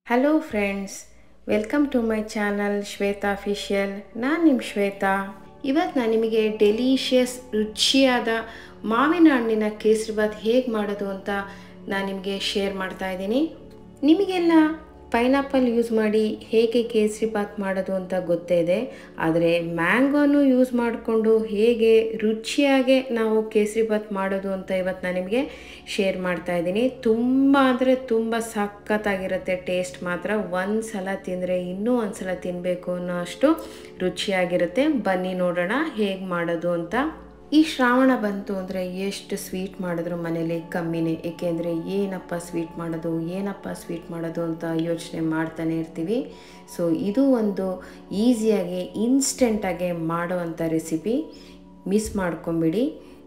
hello friends welcome to my channel Shweta official ನಾನು ನಿಮ್ಮ ಶ್ವೇತಾ ಇವತ್ತು ನಾನು ನಿಮಗೆ ಡೆಲಿಷಿಯಸ್ ರುಚಿಯಾದ ಮಾವಿನ ಹಣ್ಣಿನ ಕೇಸರಿಬಾತ್ ಹೇಗೆ ಮಾಡೋದು ಅಂತ ನಾನು ನಿಮಗೆ ಶೇರ್ ಮಾಡ್ತಾ ಇದ್ದೀನಿ ನಿಮಗೆಲ್ಲ ಪೈನಾಪಲ್ ಯೂಸ್ ಮಾಡಿ ಹೇಗೆ ಕೇಸರಿಬಾತ್ ಮಾಡೋದು ಅಂತ ಗೊತ್ತೇ ಇದೆ ಆದರೆ ಮ್ಯಾಂಗೋನು ಯೂಸ್ ಮಾಡಿಕೊಂಡು ಹೇಗೆ ರುಚಿಯಾಗಿ ನಾವು ಕೇಸರಿಬಾತ್ ಮಾಡೋದು ಅಂತ ಇವತ್ತು ನಾನು ನಿಮಗೆ ಶೇರ್ ಮಾಡ್ತಾ ಇದ್ದೀನಿ ತುಂಬ ಅಂದರೆ ತುಂಬ ಸಖತ್ತಾಗಿರುತ್ತೆ ಟೇಸ್ಟ್ ಮಾತ್ರ ಒಂದು ಸಲ ತಿಂದರೆ ಇನ್ನೂ ಒಂದು ಸಲ ತಿನ್ನಬೇಕು ಅನ್ನೋ ಅಷ್ಟು ರುಚಿಯಾಗಿರುತ್ತೆ ಬನ್ನಿ ನೋಡೋಣ ಹೇಗೆ ಮಾಡೋದು ಅಂತ ಈ ಶ್ರಾವಣ ಬಂತು ಅಂದರೆ ಎಷ್ಟು ಸ್ವೀಟ್ ಮಾಡಿದ್ರು ಮನೇಲಿ ಕಮ್ಮಿನೇ ಏಕೆಂದರೆ ಏನಪ್ಪ ಸ್ವೀಟ್ ಮಾಡೋದು ಏನಪ್ಪ ಸ್ವೀಟ್ ಮಾಡೋದು ಅಂತ ಯೋಚನೆ ಮಾಡ್ತಾನೆ ಇರ್ತೀವಿ ಸೊ ಇದು ಒಂದು ಈಸಿಯಾಗಿ ಇನ್ಸ್ಟೆಂಟಾಗಿ ಮಾಡೋವಂಥ ರೆಸಿಪಿ ಮಿಸ್ ಮಾಡ್ಕೊಂಬಿಡಿ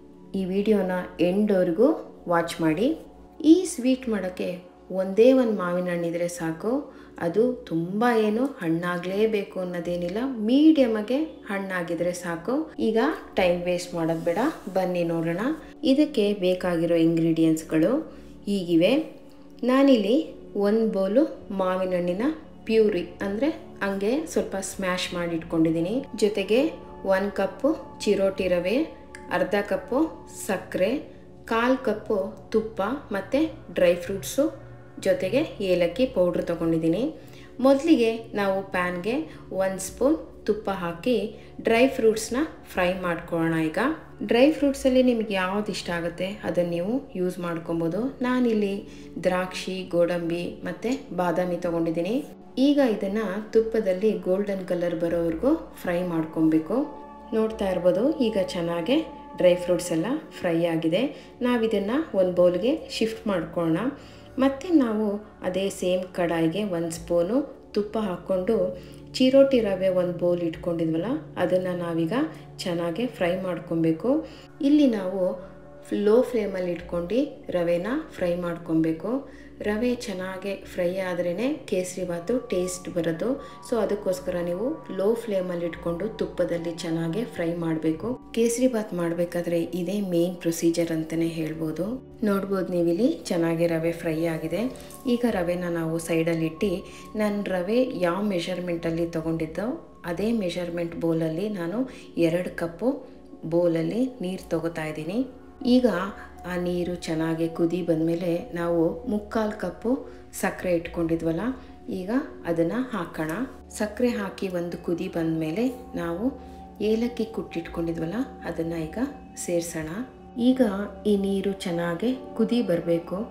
ಈ ವಿಡಿಯೋನ ಎಂಡ್ವರೆಗೂ ವಾಚ್ ಮಾಡಿ ಈ ಸ್ವೀಟ್ ಮಾಡೋಕ್ಕೆ ಒಂದೇ ಒಂದು ಮಾವಿನ ಹಣ್ಣಿದ್ರೆ ಸಾಕು ಅದು ತುಂಬ ಏನು ಹಣ್ಣಾಗಲೇಬೇಕು ಅನ್ನೋದೇನಿಲ್ಲ ಮೀಡಿಯಮಗೆ ಹಣ್ಣಾಗಿದ್ರೆ ಸಾಕು ಈಗ ಟೈಮ್ ವೇಸ್ಟ್ ಮಾಡೋದು ಬೇಡ ಬನ್ನಿ ನೋಡೋಣ ಇದಕ್ಕೆ ಬೇಕಾಗಿರೋ ಇಂಗ್ರೀಡಿಯೆಂಟ್ಸ್ಗಳು ಹೀಗಿವೆ ನಾನಿಲ್ಲಿ ಒಂದು ಬೌಲು ಮಾವಿನ ಹಣ್ಣಿನ ಪ್ಯೂರಿ ಅಂದರೆ ಹಂಗೆ ಸ್ವಲ್ಪ ಸ್ಮ್ಯಾಶ್ ಮಾಡಿ ಇಟ್ಕೊಂಡಿದ್ದೀನಿ ಜೊತೆಗೆ ಒಂದು ಕಪ್ಪು ಚಿರೋಟಿ ರವೆ ಅರ್ಧ ಕಪ್ಪು ಸಕ್ಕರೆ ಕಾಲು ಕಪ್ಪು ತುಪ್ಪ ಮತ್ತು ಡ್ರೈ ಫ್ರೂಟ್ಸು ಜೊತೆಗೆ ಏಲಕ್ಕಿ ಪೌಡ್ರ್ ತೊಗೊಂಡಿದ್ದೀನಿ ಮೊದಲಿಗೆ ನಾವು ಪ್ಯಾನ್ಗೆ ಒಂದು ಸ್ಪೂನ್ ತುಪ್ಪ ಹಾಕಿ ಡ್ರೈ ಫ್ರೂಟ್ಸ್ನ ಫ್ರೈ ಮಾಡ್ಕೊಳ್ಳೋಣ ಈಗ ಡ್ರೈ ಫ್ರೂಟ್ಸಲ್ಲಿ ನಿಮ್ಗೆ ಯಾವ್ದು ಇಷ್ಟ ಆಗುತ್ತೆ ಅದನ್ನು ನೀವು ಯೂಸ್ ಮಾಡ್ಕೊಬೋದು ನಾನಿಲ್ಲಿ ದ್ರಾಕ್ಷಿ ಗೋಡಂಬಿ ಮತ್ತು ಬಾದಾಮಿ ತೊಗೊಂಡಿದ್ದೀನಿ ಈಗ ಇದನ್ನು ತುಪ್ಪದಲ್ಲಿ ಗೋಲ್ಡನ್ ಕಲರ್ ಬರೋವರೆಗೂ ಫ್ರೈ ಮಾಡ್ಕೊಬೇಕು ನೋಡ್ತಾ ಇರ್ಬೋದು ಈಗ ಚೆನ್ನಾಗೆ ಡ್ರೈ ಫ್ರೂಟ್ಸ್ ಎಲ್ಲ ಫ್ರೈ ಆಗಿದೆ ನಾವಿದನ್ನು ಒಂದು ಬೌಲ್ಗೆ ಶಿಫ್ಟ್ ಮಾಡ್ಕೊಳ್ಳೋಣ ಮತ್ತು ನಾವು ಅದೇ ಸೇಮ್ ಕಡಾಯಿಗೆ ಒಂದು ಸ್ಪೂನು ತುಪ್ಪ ಹಾಕ್ಕೊಂಡು ಚಿರೋಟಿ ರವೆ ಒಂದು ಬೌಲ್ ಇಟ್ಕೊಂಡಿದ್ವಲ್ಲ ಅದನ್ನು ನಾವೀಗ ಚೆನ್ನಾಗಿ ಫ್ರೈ ಮಾಡ್ಕೊಬೇಕು ಇಲ್ಲಿ ನಾವು ಲೋ ಫ್ಲೇಮಲ್ಲಿ ಇಟ್ಕೊಂಡು ರವೆನ ಫ್ರೈ ಮಾಡ್ಕೊಬೇಕು ರವೆ ಚೆನ್ನಾಗಿ ಫ್ರೈ ಆದ್ರೇ ಕೇಸರಿಬಾತು ಟೇಸ್ಟ್ ಬರೋದು ಸೊ ಅದಕ್ಕೋಸ್ಕರ ನೀವು ಲೋ ಫ್ಲೇಮಲ್ಲಿ ಇಟ್ಕೊಂಡು ತುಪ್ಪದಲ್ಲಿ ಚೆನ್ನಾಗಿ ಫ್ರೈ ಮಾಡಬೇಕು ಕೇಸರಿಬಾತ್ ಮಾಡಬೇಕಾದ್ರೆ ಇದೇ ಮೇನ್ ಪ್ರೊಸೀಜರ್ ಅಂತಲೇ ಹೇಳ್ಬೋದು ನೋಡ್ಬೋದು ನೀವಿಲ್ಲಿ ಚೆನ್ನಾಗಿ ರವೆ ಫ್ರೈ ಆಗಿದೆ ಈಗ ರವೆನ ನಾವು ಸೈಡಲ್ಲಿ ಇಟ್ಟು ನಾನು ರವೆ ಯಾವ ಮೆಷರ್ಮೆಂಟಲ್ಲಿ ತೊಗೊಂಡಿದ್ದೋ ಅದೇ ಮೆಷರ್ಮೆಂಟ್ ಬೌಲಲ್ಲಿ ನಾನು ಎರಡು ಕಪ್ಪು ಬೌಲಲ್ಲಿ ನೀರು ತೊಗೋತಾ ಇದ್ದೀನಿ ಈಗ ಆ ನೀರು ಚೆನ್ನಾಗಿ ಕುದಿ ಬಂದಮೇಲೆ ನಾವು ಮುಕ್ಕಾಲು ಕಪ್ಪು ಸಕ್ಕರೆ ಇಟ್ಕೊಂಡಿದ್ವಲ್ಲ ಈಗ ಅದನ್ನು ಹಾಕೋಣ ಸಕ್ಕರೆ ಹಾಕಿ ಒಂದು ಕುದಿ ಬಂದಮೇಲೆ ನಾವು ಏಲಕ್ಕಿ ಕುಟ್ಟಿಟ್ಕೊಂಡಿದ್ವಲ್ಲ ಅದನ್ನು ಈಗ ಸೇರಿಸೋಣ ಈಗ ಈ ನೀರು ಚೆನ್ನಾಗಿ ಕುದಿ ಬರಬೇಕು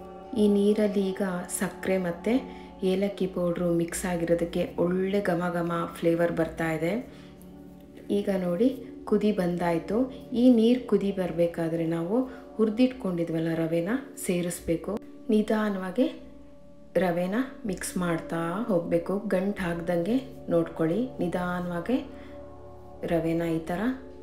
ಈ ನೀರಲ್ಲಿ ಈಗ ಸಕ್ಕರೆ ಮತ್ತು ಏಲಕ್ಕಿ ಪೌಡ್ರು ಮಿಕ್ಸ್ ಆಗಿರೋದಕ್ಕೆ ಒಳ್ಳೆ ಘಮ ಘಮ ಫ್ಲೇವರ್ ಬರ್ತಾ ಇದೆ ಈಗ ನೋಡಿ ಕುದಿ ಬಂದಾಯಿತು ಈ ನೀರು ಕುದಿ ಬರಬೇಕಾದ್ರೆ ನಾವು ಹುರಿದಿಟ್ಕೊಂಡಿದ್ವಲ್ಲ ರವೆನ ಸೇರಿಸ್ಬೇಕು ನಿಧಾನವಾಗಿ ರವೆನ ಮಿಕ್ಸ್ ಮಾಡ್ತಾ ಹೋಗಬೇಕು ಗಂಟು ಹಾಕ್ದಂಗೆ ನೋಡ್ಕೊಳ್ಳಿ ನಿಧಾನವಾಗಿ ರವೆನ ಈ ಥರ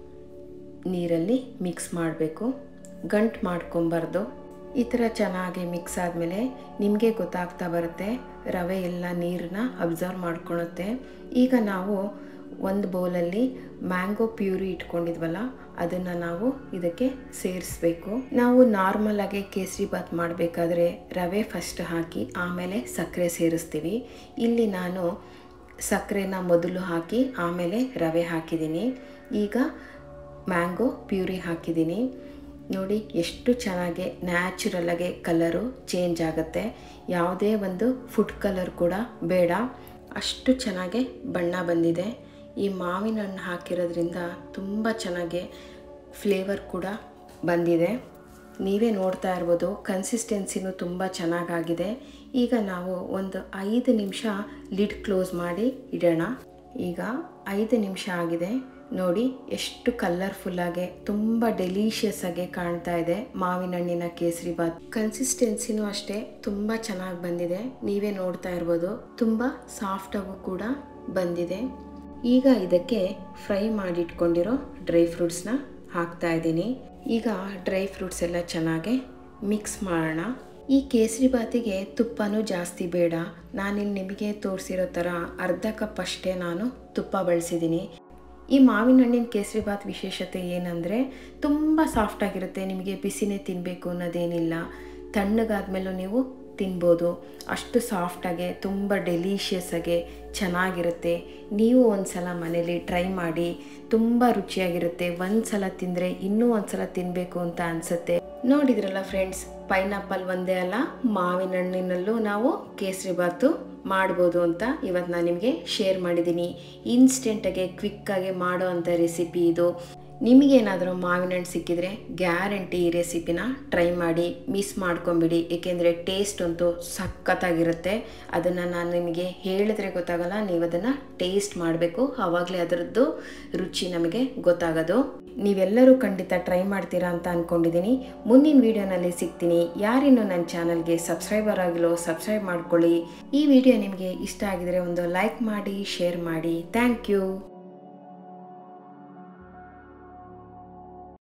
ನೀರಲ್ಲಿ ಮಿಕ್ಸ್ ಮಾಡಬೇಕು ಗಂಟು ಮಾಡ್ಕೊಬಾರ್ದು ಈ ಥರ ಚೆನ್ನಾಗಿ ಮಿಕ್ಸ್ ಆದಮೇಲೆ ನಿಮಗೆ ಗೊತ್ತಾಗ್ತಾ ಬರುತ್ತೆ ರವೆ ಎಲ್ಲ ನೀರನ್ನ ಅಬ್ಸರ್ವ್ ಮಾಡ್ಕೊಳುತ್ತೆ ಈಗ ನಾವು ಒಂದು ಬೌಲಲ್ಲಿ ಮ್ಯಾಂಗೋ ಪ್ಯೂರಿ ಇಟ್ಕೊಂಡಿದ್ವಲ್ಲ ಅದನ್ನು ನಾವು ಇದಕ್ಕೆ ಸೇರಿಸ್ಬೇಕು ನಾವು ನಾರ್ಮಲಾಗಿ ಕೇಸರಿ ಬಾತ್ ಮಾಡಬೇಕಾದ್ರೆ ರವೆ ಫಸ್ಟ್ ಹಾಕಿ ಆಮೇಲೆ ಸಕ್ಕರೆ ಸೇರಿಸ್ತೀವಿ ಇಲ್ಲಿ ನಾನು ಸಕ್ಕರೆನ ಮೊದಲು ಹಾಕಿ ಆಮೇಲೆ ರವೆ ಹಾಕಿದ್ದೀನಿ ಈಗ ಮ್ಯಾಂಗೋ ಪ್ಯೂರಿ ಹಾಕಿದ್ದೀನಿ ನೋಡಿ ಎಷ್ಟು ಚೆನ್ನಾಗಿ ನ್ಯಾಚುರಲಾಗೆ ಕಲರು ಚೇಂಜ್ ಆಗುತ್ತೆ ಯಾವುದೇ ಒಂದು ಫುಡ್ ಕಲರ್ ಕೂಡ ಬೇಡ ಅಷ್ಟು ಚೆನ್ನಾಗಿ ಬಣ್ಣ ಬಂದಿದೆ ಈ ಮಾವಿನ ಹಣ್ಣು ಹಾಕಿರೋದ್ರಿಂದ ತುಂಬ ಚೆನ್ನಾಗಿ ಫ್ಲೇವರ್ ಕೂಡ ಬಂದಿದೆ ನೀವೇ ನೋಡ್ತಾ ಇರ್ಬೋದು ಕನ್ಸಿಸ್ಟೆನ್ಸಿನೂ ತುಂಬ ಚೆನ್ನಾಗಾಗಿದೆ ಈಗ ನಾವು ಒಂದು ಐದು ನಿಮಿಷ ಲಿಡ್ ಕ್ಲೋಸ್ ಮಾಡಿ ಇಡೋಣ ಈಗ ಐದು ನಿಮಿಷ ಆಗಿದೆ ನೋಡಿ ಎಷ್ಟು ಕಲರ್ಫುಲ್ಲಾಗಿ ತುಂಬ ಡೆಲಿಷಿಯಸ್ ಆಗಿ ಕಾಣ್ತಾ ಇದೆ ಮಾವಿನ ಹಣ್ಣಿನ ಕೇಸರಿ ಬಾತ್ ಕನ್ಸಿಸ್ಟೆನ್ಸಿನೂ ಅಷ್ಟೇ ತುಂಬ ಚೆನ್ನಾಗಿ ಬಂದಿದೆ ನೀವೇ ನೋಡ್ತಾ ಇರ್ಬೋದು ತುಂಬ ಸಾಫ್ಟಾಗೂ ಕೂಡ ಬಂದಿದೆ ಈಗ ಇದಕ್ಕೆ ಫ್ರೈ ಮಾಡಿಟ್ಕೊಂಡಿರೋ ಡ್ರೈ ಫ್ರೂಟ್ಸ್ನ ಹಾಕ್ತಾ ಇದ್ದೀನಿ ಈಗ ಡ್ರೈ ಫ್ರೂಟ್ಸ್ ಎಲ್ಲ ಚೆನ್ನಾಗಿ ಮಿಕ್ಸ್ ಮಾಡೋಣ ಈ ಕೇಸರಿ ಬಾತಿಗೆ ತುಪ್ಪನೂ ಜಾಸ್ತಿ ಬೇಡ ನಾನಿಲ್ಲಿ ನಿಮಗೆ ತೋರಿಸಿರೋ ಥರ ಅರ್ಧ ಕಪ್ ಅಷ್ಟೇ ನಾನು ತುಪ್ಪ ಬಳಸಿದ್ದೀನಿ ಈ ಮಾವಿನ ಹಣ್ಣಿನ ಕೇಸರಿ ಬಾತ್ ವಿಶೇಷತೆ ಏನಂದರೆ ತುಂಬ ಸಾಫ್ಟಾಗಿರುತ್ತೆ ನಿಮಗೆ ಬಿಸಿನೇ ತಿನ್ನಬೇಕು ಅನ್ನೋದೇನಿಲ್ಲ ತಣ್ಣಗಾದ್ಮೇಲೂ ನೀವು ತಿನ್ಬೋದು ಅಷ್ಟು ಸಾಫ್ಟಾಗೆ ತುಂಬ ಡೆಲಿಷಿಯಸ್ ಆಗಿ ಚೆನ್ನಾಗಿರುತ್ತೆ ನೀವು ಒಂದು ಸಲ ಮನೇಲಿ ಟ್ರೈ ಮಾಡಿ ತುಂಬ ರುಚಿಯಾಗಿರುತ್ತೆ ಒಂದು ಸಲ ತಿಂದರೆ ಇನ್ನೂ ಒಂದು ಸಲ ತಿನ್ನಬೇಕು ಅಂತ ಅನಿಸುತ್ತೆ ನೋಡಿದ್ರಲ್ಲ ಫ್ರೆಂಡ್ಸ್ ಪೈನಾಪಲ್ ಒಂದೇ ಅಲ್ಲ ಮಾವಿನ ಹಣ್ಣಿನಲ್ಲೂ ನಾವು ಕೇಸರಿ ಬಾತು ಮಾಡ್ಬೋದು ಅಂತ ಇವತ್ತು ನಾನು ನಿಮಗೆ ಶೇರ್ ಮಾಡಿದ್ದೀನಿ ಇನ್ಸ್ಟೆಂಟಾಗಿ ಕ್ವಿಕ್ಕಾಗಿ ಮಾಡೋ ಅಂಥ ರೆಸಿಪಿ ಇದು ನಿಮಗೇನಾದರೂ ಮಾವಿನ ಹಣ್ಣು ಸಿಕ್ಕಿದ್ರೆ ಗ್ಯಾರಂಟಿ ಈ ರೆಸಿಪಿನ ಟ್ರೈ ಮಾಡಿ ಮಿಸ್ ಮಾಡ್ಕೊಂಬಿಡಿ ಏಕೆಂದರೆ ಟೇಸ್ಟ್ ಅಂತೂ ಸಖತ್ತಾಗಿರುತ್ತೆ ಅದನ್ನು ನಾನು ನಿಮಗೆ ಹೇಳಿದ್ರೆ ಗೊತ್ತಾಗಲ್ಲ ನೀವು ಅದನ್ನು ಟೇಸ್ಟ್ ಮಾಡಬೇಕು ಆವಾಗಲೇ ಅದರದ್ದು ರುಚಿ ನಮಗೆ ಗೊತ್ತಾಗೋದು ನೀವೆಲ್ಲರೂ ಖಂಡಿತ ಟ್ರೈ ಮಾಡ್ತೀರಾ ಅಂತ ಅಂದ್ಕೊಂಡಿದ್ದೀನಿ ಮುಂದಿನ ವೀಡಿಯೋನಲ್ಲಿ ಸಿಗ್ತೀನಿ ಯಾರಿನ್ನೂ ನನ್ನ ಚಾನಲ್ಗೆ ಸಬ್ಸ್ಕ್ರೈಬರ್ ಆಗಿಲ್ಲೋ ಸಬ್ಸ್ಕ್ರೈಬ್ ಮಾಡ್ಕೊಳ್ಳಿ ಈ ವಿಡಿಯೋ ನಿಮಗೆ ಇಷ್ಟ ಆಗಿದರೆ ಒಂದು ಲೈಕ್ ಮಾಡಿ ಶೇರ್ ಮಾಡಿ ಥ್ಯಾಂಕ್ ಯು